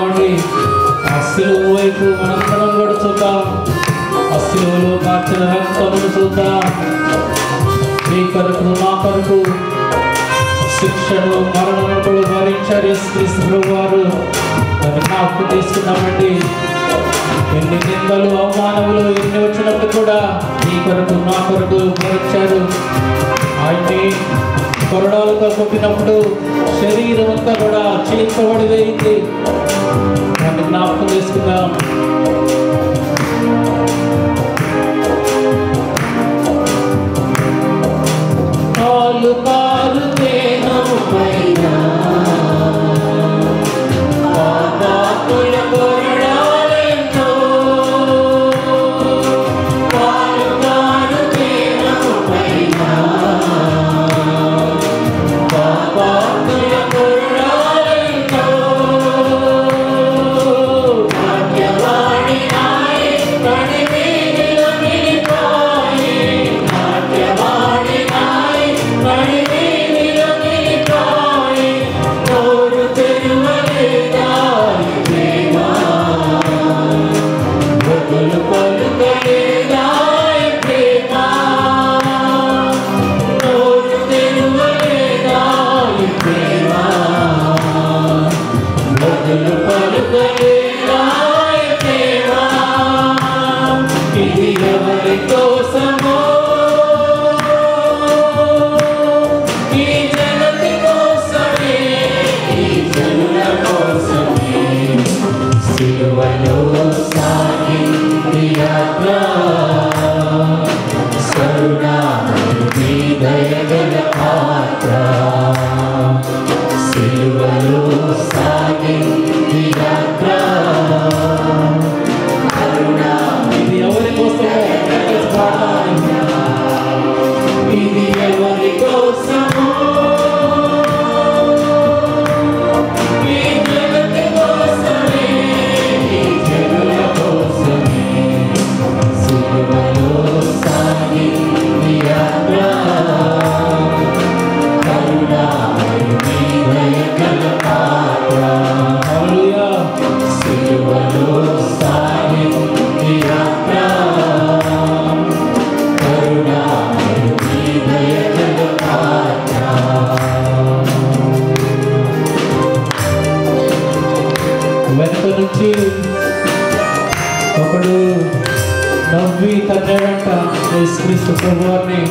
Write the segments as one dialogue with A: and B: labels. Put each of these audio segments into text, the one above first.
A: చూద్దామండి ఆ సిలువ వైపు మనందరం కూడా చూద్దాం ఆ సిలువలో కార్చిన రక్తమును చూద్దాం మీ కొరకు మా కొరకు శిక్షను మరణను కూడా భరించారు యేసుక్రీస్తు ప్రభు వారు దాన్ని జ్ఞాపకం తీసుకున్నామండి ఎన్ని నిందలు అవమానములు ఎన్ని వచ్చినప్పుడు కూడా మీ కొరకు నా కొరకు భరించారు ఆయన్ని కొరడాలతో కొట్టినప్పుడు శరీరం అంతా కూడా చీల్చబడి వేయింది దాన్ని జ్ఞాపకం చేసుకుందాం కాలు కాలు దేహము పైన పాపాత్ముల కొరడాలెన్నో. కాలు కాలు దేహము పైన పాపాత్ముల కొరడాలెన్నో. నాట్యవాడి నాయే కడిమీదిలో నిలిపాయే. నాట్యవాడి నాయే కడిమీదిలో నిలిపాయే. నోరు తెరువలేదాయి ప్రేమ. బదులు పలుకలేదాయి ప్రేమ. నోరు తెరువలేదాయి ప్రేమ. బదులు పలుకలేదాయి ప్రేమ. ఇది ఎవరి కోసమో ఈ జగతి కోసమే ఈ జనుల కోసమే సిలువలో సాగింది యాత్ర కరుణామయుని దయగల పాత్ర సిలువలో సాగింది యాత్ర ఇది ఎవరి కోసమో దయచేసి పాడాలి. ఇది ఎవరి కోసమో ఈ జగతి కోసమే ఈ జనుల కోసమే సిలువలో సాగింది యాత్ర కరుణామయుని దయగల పాత్ర హల్లెలూయా సిలువలో సాగింది యాత్ర కరుణామయుని దయగల పాత్ర వెనక నుంచి ఒకడు నవ్వి తన్నాడంట యేసుక్రీస్తు ప్రభువారిని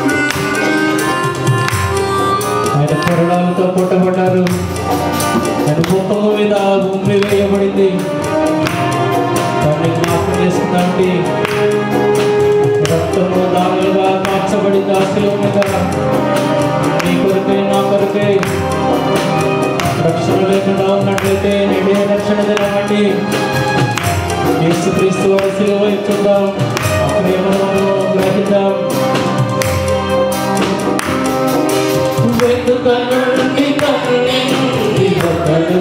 A: ఆయన కొరడాలతో కొట్టబడ్డారు ఆయన ముఖము మీద ఉమ్మి వేయబడింది దాన్ని జ్ఞాపకం చేసుకుందాండి రక్తము దాగులుగా మార్చబడింది ఆశలో మీద నీ కొరకే నా కొరకే రక్షణ లేకుండా ఉన్నట్లయితే నేడే రక్షణ దినమండి యేసుక్రీస్తు వారి సిలువ ఇచ్చుందాం ఆ ప్రేమను గ్రహిద్దాం వెతుకనుండి కన్నింది ఒకడు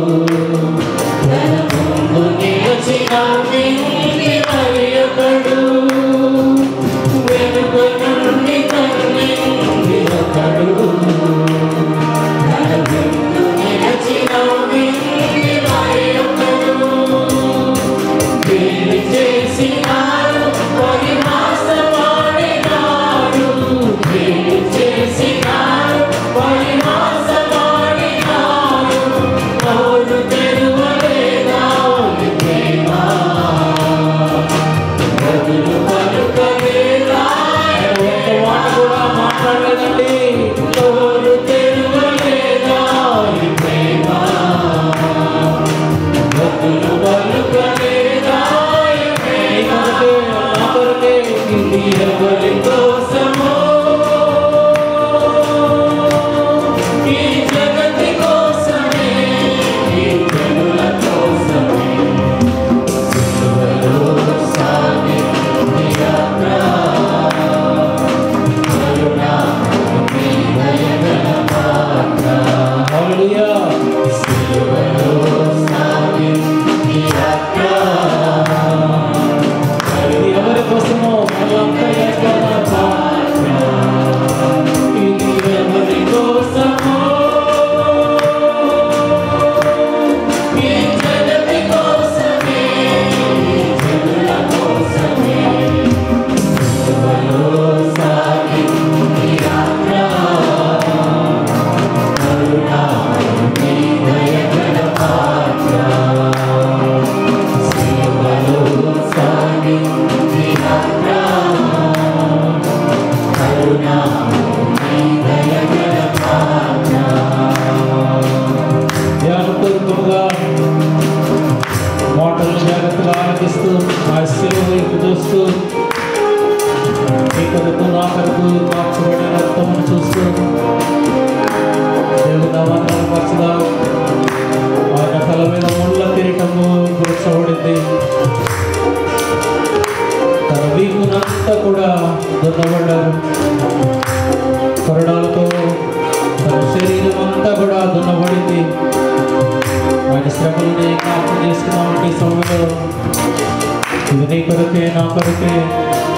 A: తన ముందు నిలిచిన వింది మరి ఒకడు వెనుక నుండి కన్నింది ఒకడు తన ముందు నిలిచిన వింది మరి ఒకడు పెళ్లి చేసినారు పరిహాసమాడినారు పెళ్లి చేసినారు పరిహాసమాడినారు నోరు తెరువలేదా ప్రేమ చేసుకున్నామంటే సమయంలో ఇది నీ కొరకే నా కొరకే